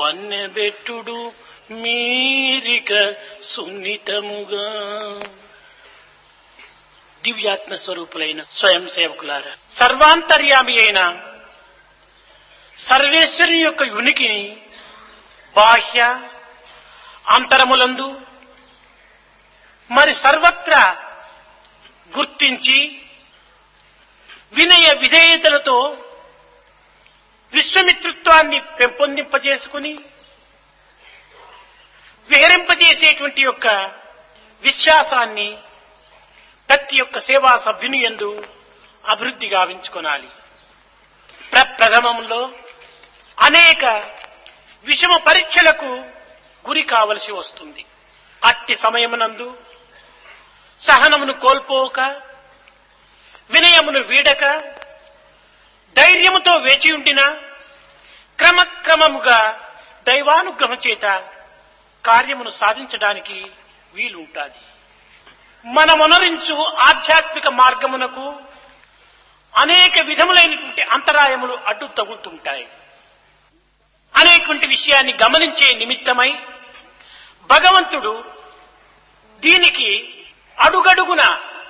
మన్నెబెట్టుడు మీరిక సున్నితముగా దివ్యాత్మ స్వరూపులైన స్వయం సేవకులారా సర్వాంతర్యామి అయిన సర్వేశ్వరుని యొక్క ఉనికిని బాహ్య అంతరములందు మరి సర్వత్రా గుర్తించి వినయ విధేయతలతో విశ్వమిత్రుత్వాన్ని పెంపొందింపజేసుకుని విహరింపజేసేటువంటి యొక్క విశ్వాసాన్ని ప్రతి ఒక్క సేవా సభ్యుని ఎందు అభివృద్ధి గావించుకొనాలి ప్రప్రథమంలో అనేక విషమ పరీక్షలకు గురి కావలసి వస్తుంది అట్టి సమయమునందు సహనమును కోల్పోక వినయమును వీడక ధైర్యముతో వేచి ఉండిన క్రమక్రమముగా దైవానుగ్రహం చేత కార్యమును సాధించడానికి వీలుంటాది మనమొనరించు ఆధ్యాత్మిక మార్గమునకు అనేక విధములైనటువంటి అంతరాయములు అడ్డు తగులుతుంటాయి అనేటువంటి విషయాన్ని గమనించే నిమిత్తమై భగవంతుడు దీనికి అడుగడుగున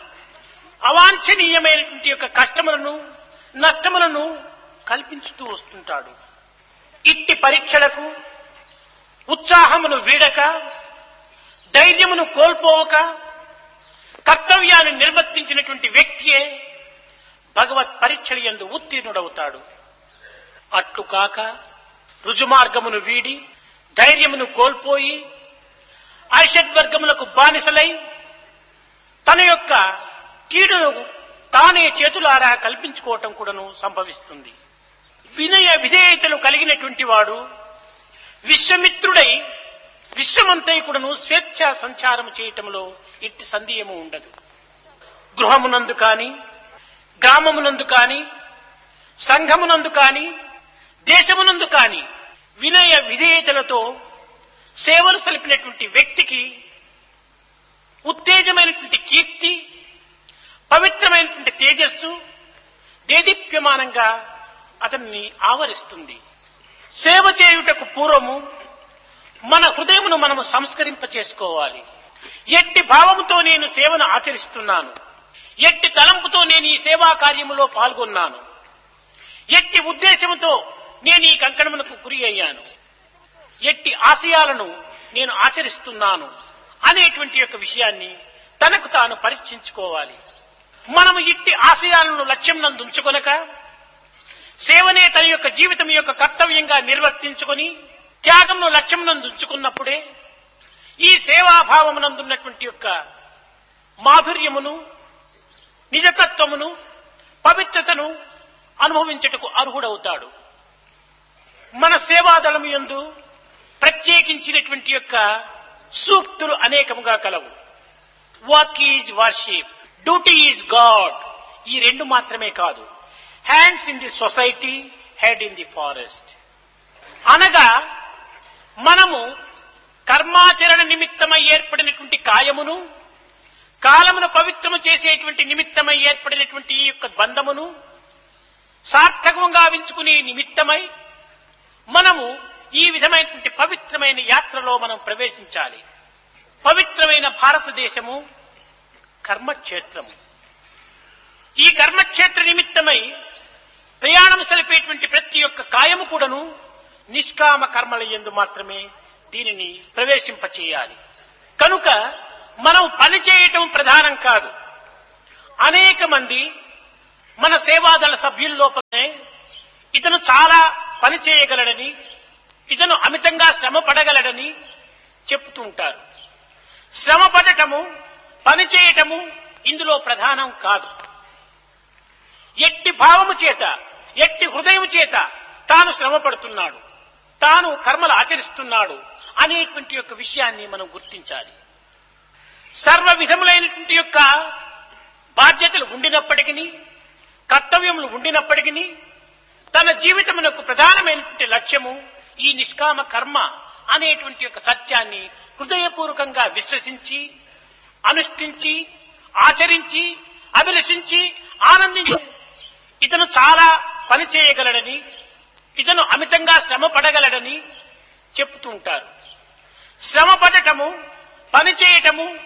అవాంఛనీయమైనటువంటి యొక్క కష్టములను నష్టములను కల్పించుతూ వస్తుంటాడు ఇట్టి పరీక్షలకు ఉత్సాహమును వీడక ధైర్యమును కోల్పోవక కర్తవ్యాన్ని నిర్వర్తించినటువంటి వ్యక్తియే భగవత్ పరీక్షలు ఎందు ఉత్తీర్ణుడవుతాడు అట్లు కాక రుజుమార్గమును వీడి ధైర్యమును కోల్పోయి ఐషద్వర్గములకు బానిసలై తన యొక్క కీడును తానే చేతులారా కల్పించుకోవటం కూడాను సంభవిస్తుంది వినయ విధేయతలు కలిగినటువంటి వాడు విశ్వమిత్రుడై విశ్వమంతై కూడాను స్వేచ్ఛ సంచారం చేయటంలో ఇట్టి సందేహము ఉండదు గృహమునందు కాని గ్రామమునందు కాని సంఘమునందు కాని దేశమునందు కాని వినయ విధేయతలతో సేవలు సలిపినటువంటి వ్యక్తికి ఉత్తేజమైనటువంటి కీర్తి పవిత్రమైనటువంటి తేజస్సు దేదీప్యమానంగా అతన్ని ఆవరిస్తుంది సేవ చేయుటకు పూర్వము మన హృదయమును మనము సంస్కరింప చేసుకోవాలి ఎట్టి భావముతో నేను సేవను ఆచరిస్తున్నాను ఎట్టి తలంపుతో నేను ఈ సేవా కార్యములో పాల్గొన్నాను ఎట్టి ఉద్దేశముతో నేను ఈ కంకణమునకు గురి అయ్యాను ఎట్టి ఆశయాలను నేను ఆచరిస్తున్నాను అనేటువంటి యొక్క విషయాన్ని తనకు తాను పరీక్షించుకోవాలి మనము ఇట్టి ఆశయాలను లక్ష్యం నందు ఉంచుకొనక సేవనే తన యొక్క జీవితం యొక్క కర్తవ్యంగా నిర్వర్తించుకొని త్యాగంను లక్ష్యం నందు ఉంచుకున్నప్పుడే ఈ సేవాభావమునందున్నటువంటి యొక్క మాధుర్యమును నిజతత్వమును పవిత్రతను అనుభవించుటకు అర్హుడవుతాడు మన సేవాదళం యందు ప్రత్యేకించినటువంటి యొక్క సూక్తులు అనేకముగా కలవు work is worship duty is god ఈ రెండు మాత్రమే కాదు hands in the society head in the forest అనగా మనము కర్మాచరణ నిమిత్తమై ఏర్పడినటువంటి కాయమును కాలమును పవిత్రము చేసేటువంటి నిమిత్తమై ఏర్పడినటువంటి ఈ యొక్క బంధమును సార్థకంగా వించుకునే నిమిత్తమై మనము ఈ విధమైనటువంటి పవిత్రమైన యాత్రలో మనం ప్రవేశించాలి పవిత్రమైన భారతదేశము కర్మక్షేత్రము ఈ కర్మక్షేత్ర నిమిత్తమై ప్రయాణం సలిపేటువంటి ప్రతి ఒక్క కాయము కూడాను నిష్కామ కర్మల ఎందు మాత్రమే దీనిని ప్రవేశింపచేయాలి కనుక మనం పని చేయటం ప్రధానం కాదు అనేక మంది మన సేవాదళ సభ్యుల లోపలనే ఇతను చాలా పని చేయగలడని ఇతను అమితంగా శ్రమ పడగలడని చెప్తూ ఉంటారు శ్రమ పడటము పని చేయటము ఇందులో ప్రధానం కాదు ఎట్టి భావము చేత ఎట్టి హృదయం చేత తాను శ్రమ పడుతున్నాడు తాను కర్మలు ఆచరిస్తున్నాడు అనేటువంటి యొక్క విషయాన్ని మనం గుర్తించాలి సర్వ విధములైనటువంటి యొక్క బాధ్యతలు ఉండినప్పటికీ కర్తవ్యములు ఉండినప్పటికీ తన జీవితమునకు ప్రధానమైనటువంటి లక్ష్యము ఈ నిష్కామ కర్మ అనేటువంటి యొక్క సత్యాన్ని హృదయపూర్వకంగా విశ్వసించి అనుష్ఠించి ఆచరించి అభిలషించి ఆనందించి ఇతను చాలా పని చేయగలడని ఇతను అమితంగా శ్రమ పడగలడని చెప్తూ ఉంటారు శ్రమ పడటము పని చేయటము